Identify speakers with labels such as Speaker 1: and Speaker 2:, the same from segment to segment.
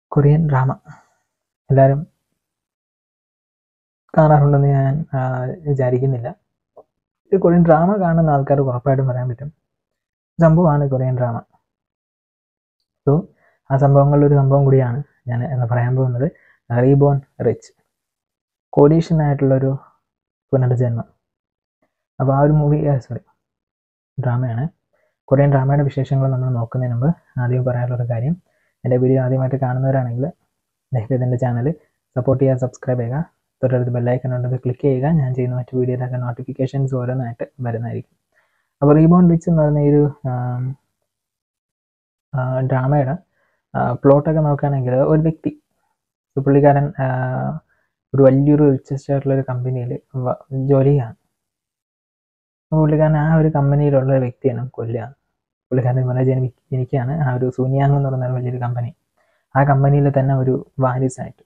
Speaker 1: Korean drama എല്ലാവരും കാണാറുണ്ടെന്ന് ഞാൻ ആ, വിചാരിക്കുന്നില്ല ഒരു കൊറിയൻ ഡ്രാമ കാണുന്ന ആൾക്കാർക്ക് ഉറപ്പായിട്ടും പറയാൻ പറ്റും സംഭവമാണ് കൊറിയൻ ഡ്രാമ സോ ആ സംഭവങ്ങളിൽ ഒരു സംഭവം കൂടിയാണ് ഞാൻ എന്ന് പറയാൻ പോകുന്നത് റീബോൺ റിച്ച് കോടീഷ്യനായിട്ടുള്ളൊരു പുനർജന്മം അപ്പോൾ ആ ഒരു മൂവി സോറി ഡ്രാമയാണ് കൊറിയൻ ഡ്രാമയുടെ വിശേഷങ്ങൾ നമ്മൾ നോക്കുന്നതിന് മുമ്പ് ആദ്യം പറയാനുള്ളൊരു കാര്യം എൻ്റെ വീഡിയോ ആദ്യമായിട്ട് കാണുന്നവരാണെങ്കിൽ ദയവേത് എൻ്റെ ചാനൽ സപ്പോർട്ട് ചെയ്യുക സബ്സ്ക്രൈബ് ചെയ്യുക തൊട്ടടുത്ത് ബെല്ലൈക്കൺ ഉണ്ടെങ്കിൽ ക്ലിക്ക് ചെയ്യുക ഞാൻ ചെയ്യുന്ന മറ്റു വീഡിയോയിലൊക്കെ നോട്ടിഫിക്കേഷൻസ് ഓരോന്നായിട്ട് വരുന്നതായിരിക്കും അപ്പോൾ റീബോൺ റിച്ച് എന്ന് പറയുന്ന ഈ ഒരു ആം, ആ, ഡ്രാമയുടെ പ്ലോട്ടൊക്കെ നോക്കുകയാണെങ്കിൽ ഒരു വ്യക്തി ഒരു പുള്ളിക്കാരൻ ആ, ഒരു വലിയൊരു റിച്ചസ്റ്റ് ആയിട്ടുള്ള ഒരു കമ്പനിയിൽ ജോലി ചെയ്യാണ് അപ്പോൾ പുള്ളിക്കാരൻ ആ ഒരു കമ്പനിയിലുള്ള ഒരു വ്യക്തിയാണ് കൊല്ലുകയാണ് പുള്ളിക്കാരൻ ഇതുപോലെ ജനി ജനിക്കുകയാണ് ആ ഒരു സൂനിയാങ് എന്ന് പറയുന്ന ഒരു വലിയൊരു കമ്പനി ആ കമ്പനിയിൽ തന്നെ ഒരു വാരിസായിട്ട്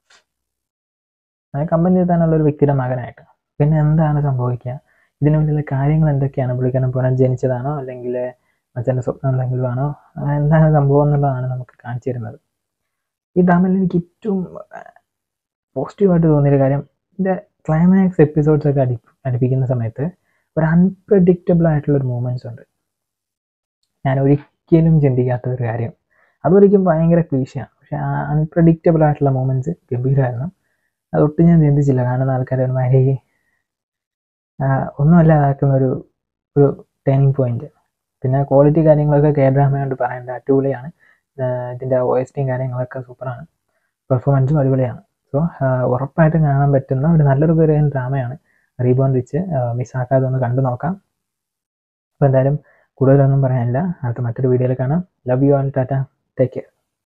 Speaker 1: ആ കമ്പനിയിൽ തന്നെയുള്ള ഒരു വ്യക്തിയുടെ മകനായിട്ട് പിന്നെ എന്താണ് സംഭവിക്കുക ഇതിനു വേണ്ടിയുള്ള കാര്യങ്ങൾ എന്തൊക്കെയാണ് പുള്ളിക്കാരൻ പുനർജനിച്ചതാണോ അല്ലെങ്കിൽ അച്ഛൻ്റെ സ്വപ്നം എന്തെങ്കിലും ആണോ ആ, എന്താണ് സംഭവം എന്നുള്ളതാണ് നമുക്ക് കാണിച്ചു തരുന്നത് ഈ ഡ്രാമയിൽ എനിക്ക് ഏറ്റവും പോസിറ്റീവായിട്ട് തോന്നിയൊരു കാര്യം ഇതിൻ്റെ ക്ലൈമാക്സ് എപ്പിസോഡ്സ് ഒക്കെ അടി അടുപ്പിക്കുന്ന സമയത്ത് ഒരു അൺപ്രഡിക്റ്റബിൾ ആയിട്ടുള്ള ഒരു മൂമെൻറ്റ്സ് ഉണ്ട് ഞാൻ ഒരിക്കലും ചിന്തിക്കാത്ത ഒരു കാര്യം അതൊരിക്കലും ഭയങ്കര ക്ലീശയാണ് പക്ഷെ ആ അൺപ്രഡിക്റ്റബിൾ ആയിട്ടുള്ള മൂമെൻറ്റ്സ് ഗംഭീരമായിരുന്നു അതൊട്ടും ഞാൻ ചിന്തിച്ചില്ല കാണുന്ന ആൾക്കാർ ഒരുമാതിരി ആ, ഒന്നുമല്ല അതാക്കുന്ന ഒരു ഒരു ടേണിംഗ് പോയിന്റ് പിന്നെ ക്വാളിറ്റി കാര്യങ്ങളൊക്കെ കെ ഡ്രാമ കൊണ്ട് പറയേണ്ട അടിപൊളിയാണ് ആ, ഇതിൻ്റെ വോയിസ്റ്റിയും കാര്യങ്ങളൊക്കെ സൂപ്പറാണ് പെർഫോമൻസും അടിപൊളിയാണ് സോ ഉറപ്പായിട്ടും കാണാൻ പറ്റുന്ന ഒരു നല്ലൊരു കൊറിയൻ ഡ്രാമയാണ് റീബോൺ റിച്ച് മിസ്സാക്കാതെ ഒന്ന് കണ്ടു നോക്കാം അപ്പോൾ എന്തായാലും കൂടുതലൊന്നും പറയാനില്ല അടുത്ത മറ്റൊരു വീഡിയോയിൽ കാണാം love you all tata take care